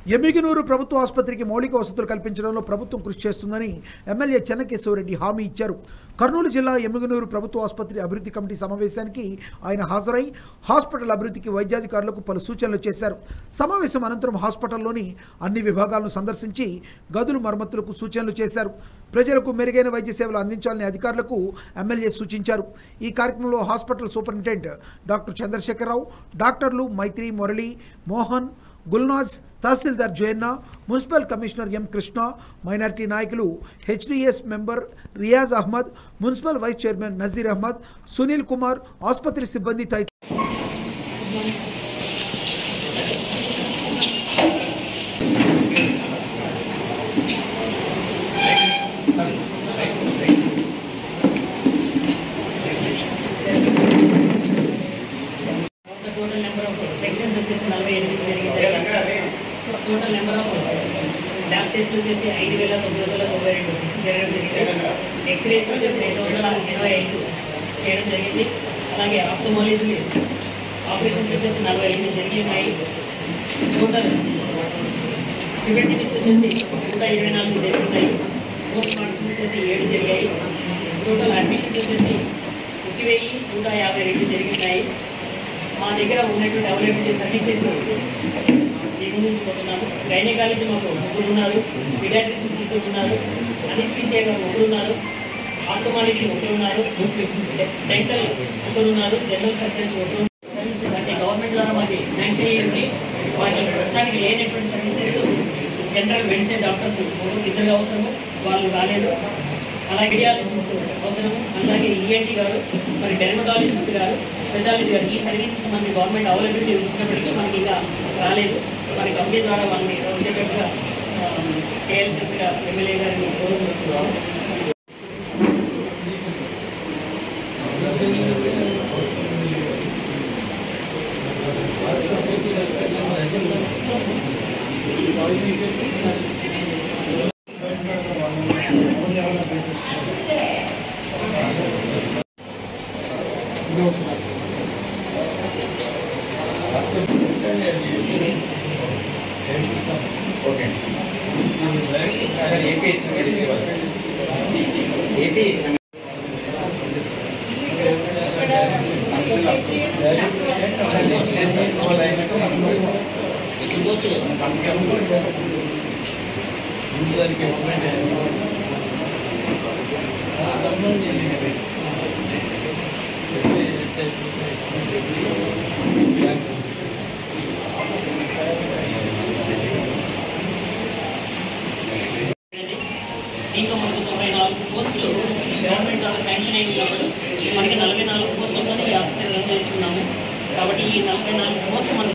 ఎమ్మిగినూరు ప్రభుత్వ ఆసుపత్రికి మౌలిక వసతులు కల్పించడంలో ప్రభుత్వం కృషి చేస్తుందని ఎమ్మెల్యే చెన్నకేశవరెడ్డి హామీ ఇచ్చారు కర్నూలు జిల్లా ఎమ్మిగినూరు ప్రభుత్వ ఆసుపత్రి అభివృద్ధి కమిటీ సమావేశానికి ఆయన హాజరై హాస్పిటల్ అభివృద్ధికి వైద్యాధికారులకు పలు సూచనలు చేశారు సమావేశం అనంతరం హాస్పిటల్లోని అన్ని విభాగాలను సందర్శించి గదులు మరమ్మతులకు సూచనలు చేశారు ప్రజలకు మెరుగైన వైద్య సేవలు అందించాలని అధికారులకు ఎమ్మెల్యే సూచించారు ఈ కార్యక్రమంలో హాస్పిటల్ సూపరింటెండెంట్ డాక్టర్ చంద్రశేఖరరావు డాక్టర్లు Maitri Murali Mohan Gulnaz tahsildar Jayanna municipal commissioner M Krishna minority నాయకులు HDS member Riyaz Ahmed municipal vice chairman Nazeer Ahmed Sunil Kumar ఆసుపత్రి సిబ్బంది తదితరులు టోటల్ నెంబర్ ఆఫ్ సెక్షన్స్ వచ్చేసి నలభై ఎనిమిది జరిగింది so total number of lab test వచ్చేసి ఐదు వేల తొమ్మిది వందల తొంభై రెండు జరగడం జరిగింది ఎక్స్రేస్ వచ్చేసి రెండు వందల ఇరవై ఐదు చేయడం జరిగింది అలాగే ఆప్టోమాలజీ ఆపరేషన్స్ వచ్చేసి నలభై ఎనిమిది జరిగి ఉన్నాయి టోటల్ ప్రివెంటివ్స్ వచ్చేసి నూట ఇరవై నాలుగు జరుగుతున్నాయి పోస్ట్ మార్టం వచ్చేసి ఏడు జరిగాయి టోటల్ అడ్మిషన్స్ వచ్చేసి ఒకటి వెయ్యి నూట యాభై రెండు జరిగినాయి మా దగ్గర ఉన్నటువంటి అవైలబిలిటీ సర్వీసెస్ మీ నుంచి పోతున్నాము గైనకాలజీ మాకు ముగ్గురు ఉన్నారు పిడాట్రిషియన్స్ ఇద్దరు ఉన్నారు అనిస్థీసియా గారు ఒకరు ఉన్నారు ఆర్థోమాలజీ ఒకరు ఉన్నారు డెంటల్ ఒకరు ఉన్నారు జనరల్ సర్జన్స్ ఒకరు సర్వీసెస్ అంటే గవర్నమెంట్ ద్వారా మాకు శాంక్షన్ అయ్యింది వాటి ప్రస్తుతానికి లేనటువంటి సర్వీసెస్ జనరల్ మెడిసిన్ డాక్టర్స్ ఒకరు ఇద్దరు అవసరము వాళ్ళు రాలేదు అలాగే రేడియాలజిస్ట్ అవసరం అలాగే ఈఎన్టీ గారు మరి డెర్మటాలజిస్ట్ గారు స్పెషాలజీ గారు ఈ సర్వీసెస్ మనకి గవర్నమెంట్ అవైలబిలిటీ ఇచ్చినప్పటికీ మనకి ఇంకా రాలేదు మరి కంపెనీ ద్వారా వాళ్ళని వచ్చేటట్టుగా ఆ, చేయాల్సిందిగా ఎమ్మెల్యే గారిని కోరుకుంటున్నాము ఓకే సార్ ఏపీ హెచ్ఎంఎల్సీ వాళ్ళు ఏపీ హెచ్ఎంఎల్ దీంతో మనకు తొంభై నాలుగు పోస్టులు గవర్నమెంట్ ద్వారా శాంక్షన్ అయింది కాబట్టి మనకి నలభై నాలుగు పోస్టులతో ఈ హాస్పిటల్ రన్ చేసుకున్నాము కాబట్టి ఈ నలభై నాలుగు పోస్టులు మనం